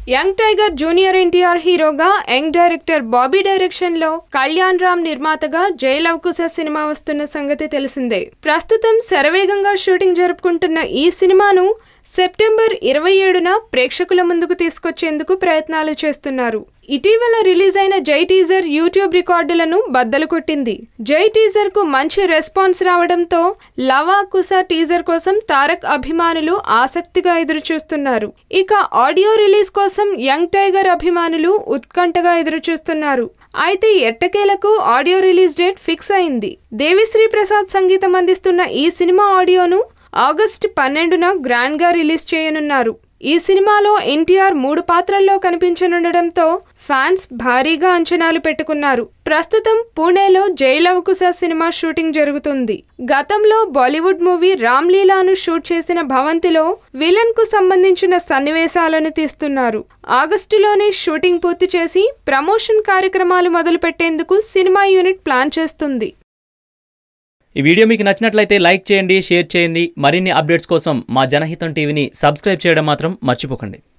young tiger junior NTR హీరోగా young director Bobby direction లో కళ్యాణ్ రామ్ నిర్మాతగా జై లవకుశ సినిమా వస్తున్న సంగతి తెలిసిందే ప్రస్తుతం శరవేగంగా షూటింగ్ జరుపుకుంటున్న ఈ సినిమాను సెప్టెంబర్ ఇరవై ఏడున ప్రేక్షకుల ముందుకు తీసుకొచ్చేందుకు ప్రయత్నాలు చేస్తున్నారు ఇటీవల రిలీజ్ అయిన జై టీజర్ యూట్యూబ్ రికార్డులను బద్దలు కొట్టింది జై టీజర్ కు మంచి రెస్పాన్స్ రావడంతో లవా కుసా టీజర్ కోసం తారక్ అభిమానులు ఆసక్తిగా ఎదురుచూస్తున్నారు ఇక ఆడియో రిలీజ్ కోసం యంగ్ టైగర్ అభిమానులు ఉత్కంఠగా ఎదురుచూస్తున్నారు అయితే ఎట్టకేలకు ఆడియో రిలీజ్ డేట్ ఫిక్స్ అయింది దేవిశ్రీ ప్రసాద్ సంగీతం అందిస్తున్న ఈ సినిమా ఆడియోను ఆగస్టు పన్నెండున గ్రాండ్ గా రిలీజ్ చేయనున్నారు ఈ సినిమాలో ఎన్టీఆర్ మూడు పాత్రల్లో కనిపించనుండడంతో ఫ్యాన్స్ భారీగా అంచనాలు పెట్టుకున్నారు ప్రస్తుతం పూణేలో జైలవకుశ సినిమా షూటింగ్ జరుగుతుంది గతంలో బాలీవుడ్ మూవీ రామ్లీలాను షూట్ చేసిన భవంతిలో విలన్ కు సంబంధించిన సన్నివేశాలను తీస్తున్నారు ఆగస్టులోనే షూటింగ్ పూర్తి చేసి ప్రమోషన్ కార్యక్రమాలు మొదలు పెట్టేందుకు సినిమా యూనిట్ ప్లాన్ చేస్తుంది ఈ వీడియో మీకు నచ్చినట్లయితే లైక్ చేయండి షేర్ చేయండి మరిన్ని అప్డేట్స్ కోసం మా జనహితం టీవీని సబ్స్క్రైబ్ చేయడం మాత్రం మర్చిపోకండి